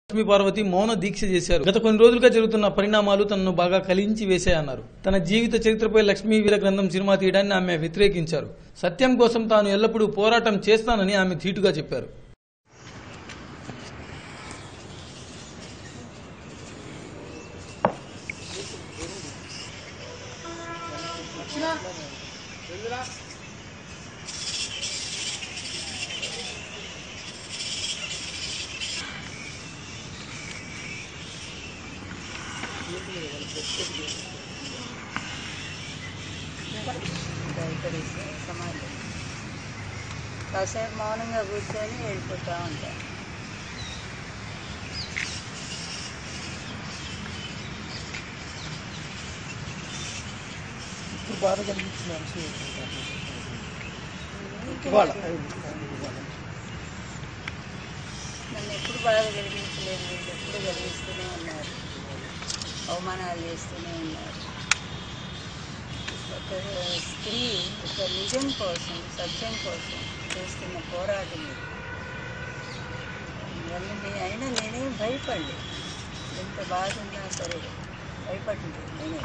లక్ష్మీ పార్వతి మౌన దీక్ష చేశారు గత కొన్ని రోజులుగా జరుగుతున్న పరిణామాలు తనను బాగా కలించి వేశాయన్నారు తన జీవిత చరిత్రపై లక్ష్మీ వీర గ్రంథం సినిమా తీయడాన్ని ఆమె వ్యతిరేకించారు సత్యం కోసం తాను ఎల్లప్పుడూ పోరాటం చేస్తానని ఆమె ధీటుగా చెప్పారు దయకరిస్తే సమాజం కాసేపు మౌనంగా కూర్చొని వెళ్ళిపోతూ ఉంటాను బాధ కలిగించిన అంశం ఇవాళ నన్ను ఎప్పుడు బాధ కలిగించలేదు వీళ్ళు ఎప్పుడు కలిగిస్తూనే ఉన్నారు అవమానాలు చేస్తూనే ఉన్నారు ఒక స్త్రీ ఒక నిజం కోసం సత్యం కోసం చేస్తున్న పోరాటం ఇది ఇవన్నీ నే- అయినా నేనేం భయపడలేదు ఎంత బాధ ఉన్నా సరే భయపడలేదు నేనే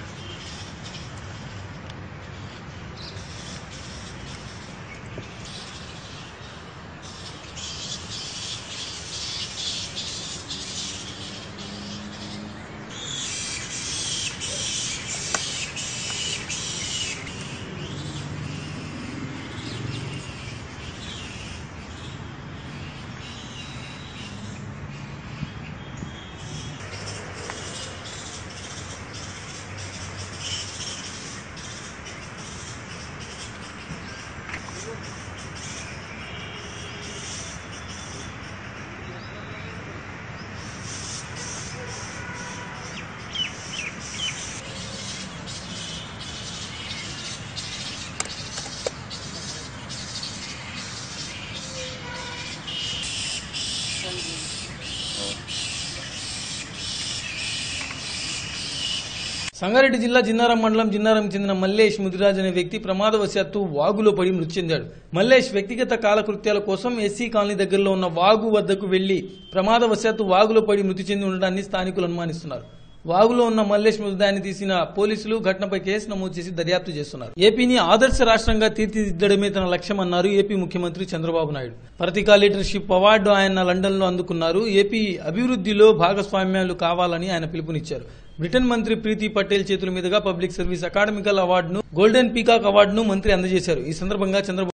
సంగారెడ్డి జిల్లా జిన్నారం మండలం జిన్నారం చెందిన మల్లేష్ ముదిరాజ్ అనే వ్యక్తి ప్రమాదవశాత్తు వాగులో పడి మృతి చెందాడు మల్లేష్ వ్యక్తిగత కాలకృత్యాల కోసం ఎస్సీ కాలనీ దగ్గరలో ఉన్న వాగు వద్దకు వెళ్లి ప్రమాదవశాత్తు వాగులో పడి మృతి చెంది ఉండడాన్ని స్థానికులు అనుమానిస్తున్నారు వాగులో ఉన్న మల్లేష్ మృతదేహాన్ని తీసిన పోలీసులు ఘటనపై కేసు నమోదు చేసి దర్యాప్తు చేస్తున్నారు ఏపీని ఆదర్శ రాష్ట్రంగా తీర్చిదిద్దడమే తన లక్ష్యమన్నారు ఏపీ ముఖ్యమంత్రి చంద్రబాబు నాయుడు పర్తికా లీడర్షిప్ అవార్డు ఆయన లండన్ లో అందుకున్నారు ఏపీ అభివృద్ధిలో భాగస్వామ్యాలు కావాలని ఆయన పిలుపునిచ్చారు బ్రిటన్ మంత్రి ప్రీతి పటేల్ చేతుల మీదుగా పబ్లిక్ సర్వీస్ అకాడమికల్ అవార్డును గోల్డెన్ పీకాక్ అవార్డును మంత్రి అందజేశారు ఈ సందర్భంగా చంద్రబాబు